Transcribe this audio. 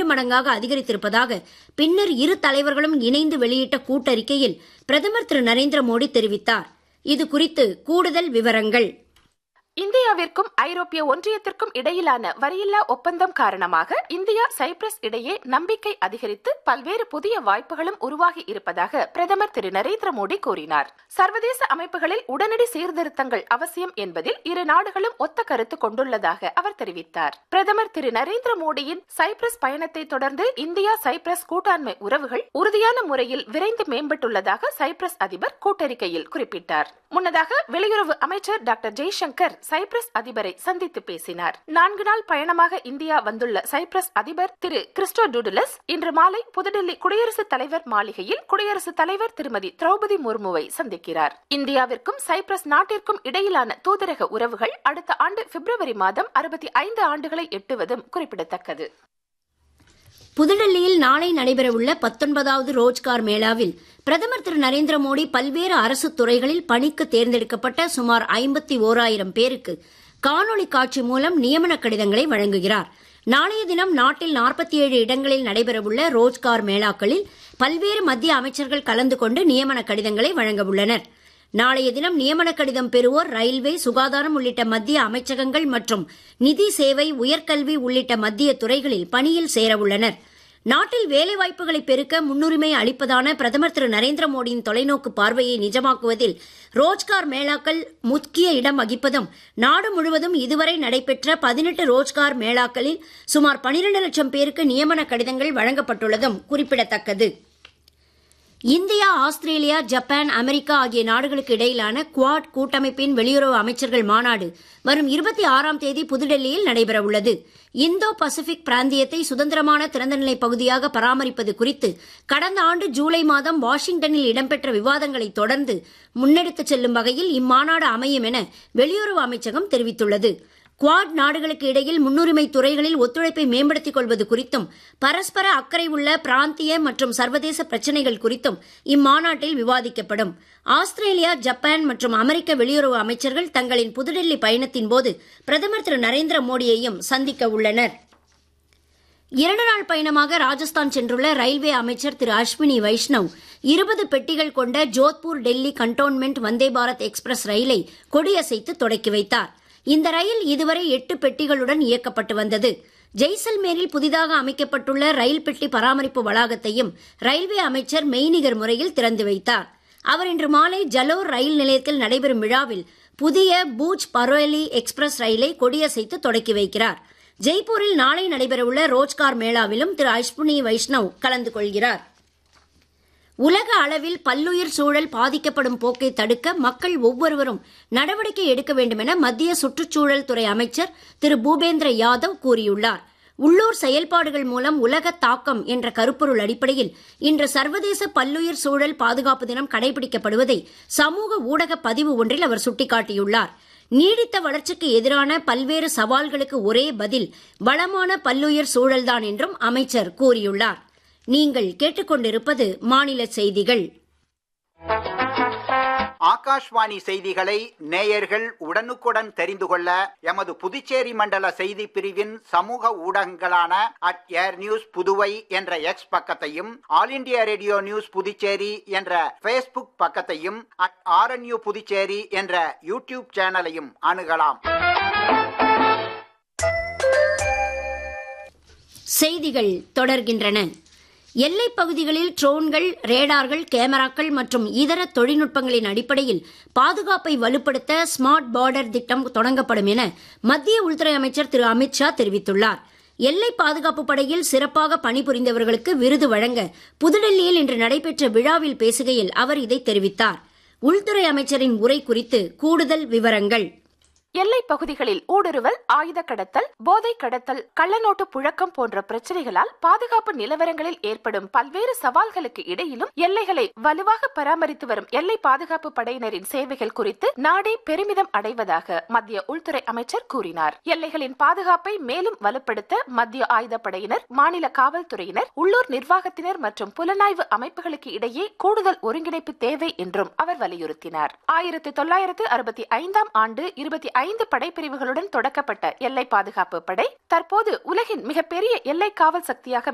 மடங்காக அதிகரித்திருப்பதாக பின்னர் இரு தலைவர்களும் இணைந்து வெளியிட்ட கூட்டறிக்கையில் பிரதமர் திரு நரேந்திர மோடி தெரிவித்தார் இது குறித்து கூடுதல் விவரங்கள் இந்தியாவிற்கும் ஐரோப்பிய ஒன்றியத்திற்கும் இடையிலான வரியில்லா ஒப்பந்தம் காரணமாக இந்தியா சைப்ரஸ் இடையே நம்பிக்கை அதிகரித்து பல்வேறு புதிய வாய்ப்புகளும் உருவாகி இருப்பதாக பிரதமர் திரு நரேந்திர மோடி கூறினார் சர்வதேச அமைப்புகளில் உடனடி சீர்திருத்தங்கள் அவசியம் என்பதில் இரு நாடுகளும் ஒத்த கருத்து கொண்டுள்ளதாக அவர் தெரிவித்தார் பிரதமர் திரு நரேந்திர மோடியின் சைப்ரஸ் பயணத்தை தொடர்ந்து இந்தியா சைப்ரஸ் கூட்டாண்மை உறவுகள் உறுதியான முறையில் விரைந்து மேம்பட்டுள்ளதாக சைப்ரஸ் அதிபர் கூட்டறிக்கையில் குறிப்பிட்டார் முன்னதாக வெளியுறவு அமைச்சர் டாக்டர் ஜெய்சங்கர் சைப்ரஸ் அதிபரை சந்தித்து பேசினார் நான்கு நாள் பயணமாக இந்தியா வந்துள்ள சைப்ரஸ் அதிபர் திரு கிறிஸ்டோ டூடுலஸ் இன்று மாலை புதுடெல்லி குடியரசுத் தலைவர் மாளிகையில் குடியரசுத் தலைவர் திருமதி திரௌபதி முர்முவை சந்திக்கிறார் இந்தியாவிற்கும் சைப்ரஸ் நாட்டிற்கும் இடையிலான தூதரக உறவுகள் அடுத்த ஆண்டு பிப்ரவரி மாதம் அறுபத்தி ஐந்து ஆண்டுகளை எட்டுவதும் குறிப்பிடத்தக்கது புதுடெல்லியில் நாளை நடைபெறவுள்ள பத்தொன்பதாவது ரோஜ்கார் மேளாவில் பிரதமர் திரு நரேந்திர மோடி பல்வேறு அரசு துறைகளில் பணிக்கு தேர்ந்தெடுக்கப்பட்ட சுமார் ஐம்பத்தி ஓராயிரம் பேருக்கு காணொளி காட்சி மூலம் நியமன கடிதங்களை வழங்குகிறார் நாளைய தினம் நாட்டில் நாற்பத்தி ஏழு இடங்களில் நடைபெறவுள்ள ரோஜ்கார் மேளாக்களில் பல்வேறு மத்திய அமைச்சர்கள் கலந்து கொண்டு நியமன கடிதங்களை வழங்க உள்ளனர் நாளைய தினம் நியமன கடிதம் பெறுவோர் ரயில்வே சுகாதாரம் உள்ளிட்ட மத்திய அமைச்சகங்கள் மற்றும் நிதி சேவை உயர்கல்வி உள்ளிட்ட மத்திய துறைகளில் பணியில் சேரவுள்ளனர் நாட்டில் வேலைவாய்ப்புகளை பெருக்க முன்னுரிமை அளிப்பதான பிரதமர் திரு நரேந்திர மோடியின் தொலைநோக்கு பார்வையை நிஜமாக்குவதில் ரோஜ்கார் மேளாக்கள் முக்கிய இடம் வகிப்பதும் நாடு முழுவதும் இதுவரை நடைபெற்ற பதினெட்டு ரோஜ்கார் மேளாக்களில் சுமார் பனிரண்டு லட்சம் பேருக்கு நியமன கடிதங்கள் வழங்கப்பட்டுள்ளதும் குறிப்பிடத்தக்கது இந்தியா ஆஸ்திரேலியா ஜப்பான் அமெரிக்கா ஆகிய நாடுகளுக்கு இடையிலான குவாட் கூட்டமைப்பின் வெளியுறவு அமைச்சர்கள் மாநாடு வரும் இருபத்தி ஆறாம் தேதி புதுடெல்லியில் நடைபெறவுள்ளது இந்தோ பசிபிக் பிராந்தியத்தை சுதந்திரமான திறந்தநிலை பகுதியாக பராமரிப்பது குறித்து கடந்த ஆண்டு ஜூலை மாதம் வாஷிங்டனில் இடம்பெற்ற விவாதங்களை தொடர்ந்து முன்னெடுத்துச் செல்லும் வகையில் இம்மாநாடு அமையும் என வெளியுறவு அமைச்சகம் தெரிவித்துள்ளது குவாட் நாடுகளுக்கு இடையில் முன்னுரிமை துறைகளில் ஒத்துழைப்பை மேம்படுத்திக் கொள்வது குறித்தும் பரஸ்பர அக்கறை உள்ள பிராந்திய மற்றும் சர்வதேச பிரச்சினைகள் குறித்தும் இம்மாநாட்டில் விவாதிக்கப்படும் ஆஸ்திரேலியா ஜப்பான் மற்றும் அமெரிக்க வெளியுறவு அமைச்சர்கள் தங்களின் புதுடெல்லி பயணத்தின் போது பிரதமர் திரு நரேந்திர மோடியையும் சந்திக்க உள்ளனர் இரண்டு நாள் பயணமாக ராஜஸ்தான் சென்றுள்ள ரயில்வே அமைச்சர் திரு அஸ்வினி வைஷ்ணவ் இருபது பெட்டிகள் கொண்ட ஜோத்பூர் டெல்லி கண்டோன்மெண்ட் வந்தே பாரத் எக்ஸ்பிரஸ் ரயிலை கொடியசைத்து தொடக்கி வைத்தார் இந்த ரயில் இதுவரை எட்டு பெட்டிகளுடன் இயக்கப்பட்டு வந்தது ஜெய்சல்மேரில் புதிதாக அமைக்கப்பட்டுள்ள ரயில் பெட்டி பராமரிப்பு வளாகத்தையும் ரயில்வே அமைச்சர் மெய்நிகர் முறையில் திறந்து வைத்தார் அவர் இன்று மாலை ஜலோர் ரயில் நிலையத்தில் நடைபெறும் விழாவில் புதிய பூஜ் பரோலி எக்ஸ்பிரஸ் ரயிலை கொடியசைத்து தொடக்கி வைக்கிறார் ஜெய்ப்பூரில் நாளை நடைபெறவுள்ள ரோஜ்கார் மேளாவிலும் திரு அஸ்வினி வைஷ்ணவ் கலந்து கொள்கிறார் உலக அளவில் பல்லுயிர் சூழல் பாதிக்கப்படும் போக்கை தடுக்க மக்கள் ஒவ்வொருவரும் நடவடிக்கை எடுக்க வேண்டும் என மத்திய சுற்றுச்சூழல் துறை அமைச்சர் திரு பூபேந்திர யாதவ் கூறியுள்ளார் உள்ளூர் செயல்பாடுகள் மூலம் உலக தாக்கம் என்ற கருப்பொருள் அடிப்படையில் இன்று சர்வதேச பல்லுயிர் சூழல் பாதுகாப்பு தினம் கடைபிடிக்கப்படுவதை சமூக ஊடக பதிவு ஒன்றில் அவர் சுட்டிக்காட்டியுள்ளார் நீடித்த வளர்ச்சிக்கு எதிரான பல்வேறு சவால்களுக்கு ஒரே பதில் வளமான பல்லுயிர் சூழல்தான் என்றும் அமைச்சர் கூறியுள்ளார் நீங்கள் கேட்டுக்கொண்டிருப்பது மாநில செய்திகள் ஆகாஷ்வாணி செய்திகளை நேயர்கள் உடனுக்குடன் தெரிந்து கொள்ள எமது புதுச்சேரி மண்டல செய்தி பிரிவின் சமூக ஊடகங்களான அட் ஏர் நியூஸ் புதுவை என்ற எக்ஸ் பக்கத்தையும் All India Radio news Puducherry என்ற பேஸ்புக் பக்கத்தையும் அட் ஆர்என்யூ புதுச்சேரி என்ற யூடியூப் சேனலையும் அணுகலாம் செய்திகள் தொடர்கின்றன எல்லைப் பகுதிகளில் ட்ரோன்கள் ரேடார்கள் கேமராக்கள் மற்றும் இதர தொழில்நுட்பங்களின் அடிப்படையில் பாதுகாப்பை வலுப்படுத்த ஸ்மார்ட் பார்டர் திட்டம் தொடங்கப்படும் என மத்திய உள்துறை அமைச்சர் திரு அமித்ஷா தெரிவித்துள்ளார் எல்லை பாதுகாப்பு படையில் சிறப்பாக பணிபுரிந்தவர்களுக்கு விருது வழங்க புதுடெல்லியில் இன்று நடைபெற்ற விழாவில் பேசுகையில் அவர் இதை தெரிவித்தார் உள்துறை அமைச்சரின் உரை குறித்து கூடுதல் விவரங்கள் எல்லை பகுதிகளில் ஊடுருவல் ஆயுத கடத்தல் போதை கடத்தல் கள்ளநோட்டு புழக்கம் போன்ற பிரச்சனைகளால் பாதுகாப்பு நிலவரங்களில் ஏற்படும் பல்வேறு சவால்களுக்கு இடையிலும் எல்லைகளை வலுவாக பராமரித்து வரும் எல்லை பாதுகாப்பு படையினரின் சேவைகள் குறித்து நாடே பெருமிதம் அடைவதாக மத்திய உள்துறை அமைச்சர் கூறினார் எல்லைகளின் பாதுகாப்பை மேலும் வலுப்படுத்த மத்திய ஆயுதப்படையினர் மாநில காவல்துறையினர் உள்ளூர் நிர்வாகத்தினர் மற்றும் புலனாய்வு அமைப்புகளுக்கு இடையே கூடுதல் ஒருங்கிணைப்பு தேவை என்றும் அவர் வலியுறுத்தினார் ஆயிரத்தி தொள்ளாயிரத்து அறுபத்தி ஐந்தாம் ஆண்டு இருபத்தி ஐந்து படைப்பிரிவுகளுடன் தொடக்கப்பட்ட எல்லை பாதுகாப்பு படை தற்போது உலகின் மிகப்பெரிய எல்லை காவல் சக்தியாக